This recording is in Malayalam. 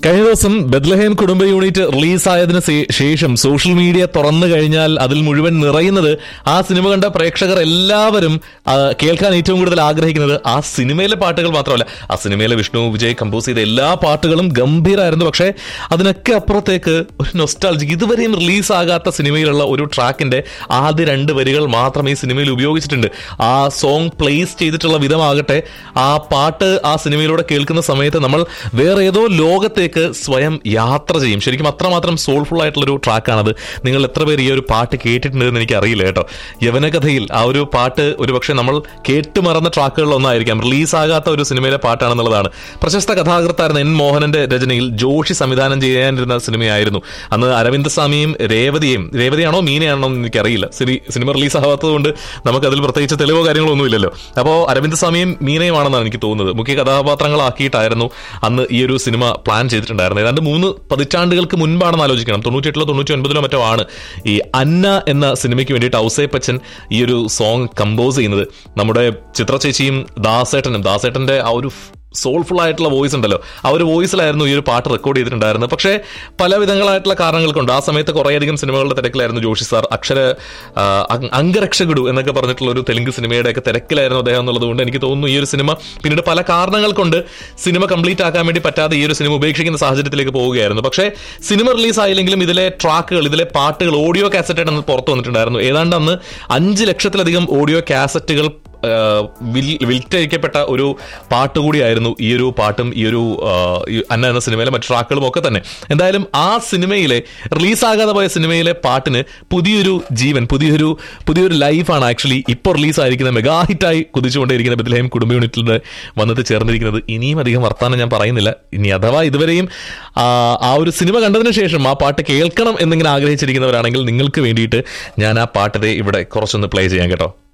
കഴിഞ്ഞ ദിവസം ബദ്ലഹേം കുടുംബ യൂണിറ്റ് റിലീസായതിനു ശേ- ശേഷം സോഷ്യൽ മീഡിയ തുറന്നു കഴിഞ്ഞാൽ അതിൽ മുഴുവൻ നിറയുന്നത് ആ സിനിമ കണ്ട പ്രേക്ഷകർ എല്ലാവരും ആ, കേൾക്കാൻ ഏറ്റവും കൂടുതൽ ആഗ്രഹിക്കുന്നത് ആ സിനിമയിലെ പാട്ടുകൾ മാത്രമല്ല ആ സിനിമയിലെ വിഷ്ണു വിജയ് കമ്പോസ് ചെയ്ത എല്ലാ പാട്ടുകളും ഗംഭീരമായിരുന്നു പക്ഷേ അതിനൊക്കെ അപ്പുറത്തേക്ക് ഒരു നൊസ്റ്റാൾജിക് ഇതുവരെയും റിലീസാകാത്ത സിനിമയിലുള്ള ഒരു ട്രാക്കിന്റെ ആദ്യ രണ്ട് വരികൾ മാത്രം ഈ സിനിമയിൽ ഉപയോഗിച്ചിട്ടുണ്ട് ആ സോങ് പ്ലേസ് ചെയ്തിട്ടുള്ള വിധമാകട്ടെ ആ പാട്ട് ആ സിനിമയിലൂടെ കേൾക്കുന്ന സമയത്ത് നമ്മൾ വേറെ ഏതോ ലോകത്തേക്ക് സ്വയം യാത്ര ചെയ്യും ശരിക്കും അത്രമാത്രം സോൾഫുൾ ആയിട്ടുള്ളൊരു ട്രാക്കാണത് നിങ്ങൾ എത്ര പേര് ഈ ഒരു പാട്ട് കേട്ടിട്ടുണ്ടെന്ന് എനിക്ക് അറിയില്ല കേട്ടോ യവനകഥയിൽ ആ ഒരു പാട്ട് ഒരുപക്ഷെ നമ്മൾ കേട്ട് മറന്ന ട്രാക്കുകളിൽ ഒന്നായിരിക്കാം റിലീസാകാത്ത ഒരു സിനിമയിലെ പാട്ടാണെന്നുള്ളതാണ് പ്രശസ്ത കഥാകൃത്തായിരുന്ന എൻ മോഹനന്റെ രചനയിൽ ജോഷി സംവിധാനം ചെയ്യാനിരുന്ന സിനിമയായിരുന്നു അന്ന് അരവിന്ദ് സ്വാമിയും രേവതിയും രേവതിയാണോ മീനയാണോ എന്ന് എനിക്കറിയില്ല സിനി സിനിമ റിലീസ് ആവാത്തത് കൊണ്ട് നമുക്കതിൽ പ്രത്യേകിച്ച് തെളിവോ കാര്യങ്ങളോ ഒന്നുമില്ലല്ലോ അപ്പോൾ അരവിന്ദ് സ്വാമിയും മീനയുമാണെന്നാണ് എനിക്ക് തോന്നുന്നത് മുഖ്യ കഥാപാത്രങ്ങളാക്കിയിട്ടായിരുന്നു അന്ന് ഈ ഒരു സിനിമ പ്ലാൻ ചെയ്തിട്ടുണ്ടായിരുന്നത് ഏതാണ്ട് മൂന്ന് പതിറ്റാണ്ടുകൾക്ക് മുൻപാണെന്ന് ആലോചിക്കണം തൊണ്ണൂറ്റെട്ടിലോ തൊണ്ണൂറ്റി ഒൻപതിലോ മറ്റോ ആണ് ഈ അന്ന എന്ന സിനിമയ്ക്ക് വേണ്ടിയിട്ട് ഔസേപ്പച്ചൻ ഈ ഒരു സോങ് കമ്പോസ് ചെയ്യുന്നത് നമ്മുടെ ചിത്ര ചേച്ചിയും ദാസേട്ടനും ദാസേട്ടന്റെ ആ ഒരു സോൾഫുൾ ആയിട്ടുള്ള വോയിസ് ഉണ്ടല്ലോ ആ ഒരു വോയിസിലായിരുന്നു ഈ ഒരു പാട്ട് റെക്കോർഡ് ചെയ്തിട്ടുണ്ടായിരുന്നത് പക്ഷേ പല വിധങ്ങളായിട്ടുള്ള കാരണങ്ങൾ കൊണ്ട് ആ സമയത്ത് കുറേയധികം സിനിമകളുടെ തിരക്കിലായിരുന്നു ജോഷി സാർ അക്ഷര ആ, അങ്- അംഗരക്ഷകുടു എന്നൊക്കെ പറഞ്ഞിട്ടുള്ള ഒരു തെലുങ്ക് സിനിമയുടെ ഒക്കെ തിരക്കിലായിരുന്നു അദ്ദേഹം എന്നുള്ളത് കൊണ്ട് എനിക്ക് തോന്നുന്നു ഈ ഒരു സിനിമ പിന്നീട് പല കാരണങ്ങൾ കൊണ്ട് സിനിമ കംപ്ലീറ്റ് ആക്കാൻ വേണ്ടി പറ്റാതെ ഈ ഒരു സിനിമ ഉപേക്ഷിക്കുന്ന സാഹചര്യത്തിലേക്ക് പോവുകയായിരുന്നു പക്ഷേ സിനിമ റിലീസ് ആയില്ലെങ്കിലും ഇതിലെ ട്രാക്കുകൾ ഇതിലെ പാട്ടുകൾ ഓഡിയോ കാസറ്റ് അന്ന് പുറത്തു വന്നിട്ടുണ്ടായിരുന്നു ഏതാണ്ട് അന്ന് അഞ്ച് ലക്ഷത്തിലധികം ഓഡിയോ കാസറ്റുകൾ ആഹ് വിൽ- വിൽറ്റഴിക്കപ്പെട്ട ഒരു പാട്ട് കൂടിയായിരുന്നു ഈ ഒരു പാട്ടും ഈ ഒരു ആഹ് ഈ അന്ന എന്ന സിനിമയിലെ മറ്റു ട്രാക്കുകളും ഒക്കെ തന്നെ എന്തായാലും ആ സിനിമയിലെ റിലീസാകാതെ പോയ സിനിമയിലെ പാട്ടിന് പുതിയൊരു ജീവൻ പുതിയൊരു പുതിയൊരു ലൈഫാണ് ആക്ച്വലി ഇപ്പോൾ റിലീസായിരിക്കുന്ന മെഗാ ഹിറ്റായി കുതിച്ചുകൊണ്ടേയിരിക്കുന്ന ബദലഹേം കുടുംബ യൂണിറ്റിൽ വന്നിട്ട് ചേർന്നിരിക്കുന്നത് ഇനിയും അധികം വർത്താനം ഞാൻ പറയുന്നില്ല ഇനി അഥവാ ഇതുവരെയും ആ, ആ ഒരു സിനിമ കണ്ടതിന് ശേഷം ആ പാട്ട് കേൾക്കണം എന്നിങ്ങനെ ആഗ്രഹിച്ചിരിക്കുന്നവരാണെങ്കിൽ നിങ്ങൾക്ക് വേണ്ടിയിട്ട് ഞാൻ ആ പാട്ടതെ ഇവിടെ കുറച്ചൊന്ന് പ്ലേ ചെയ്യാം കേട്ടോ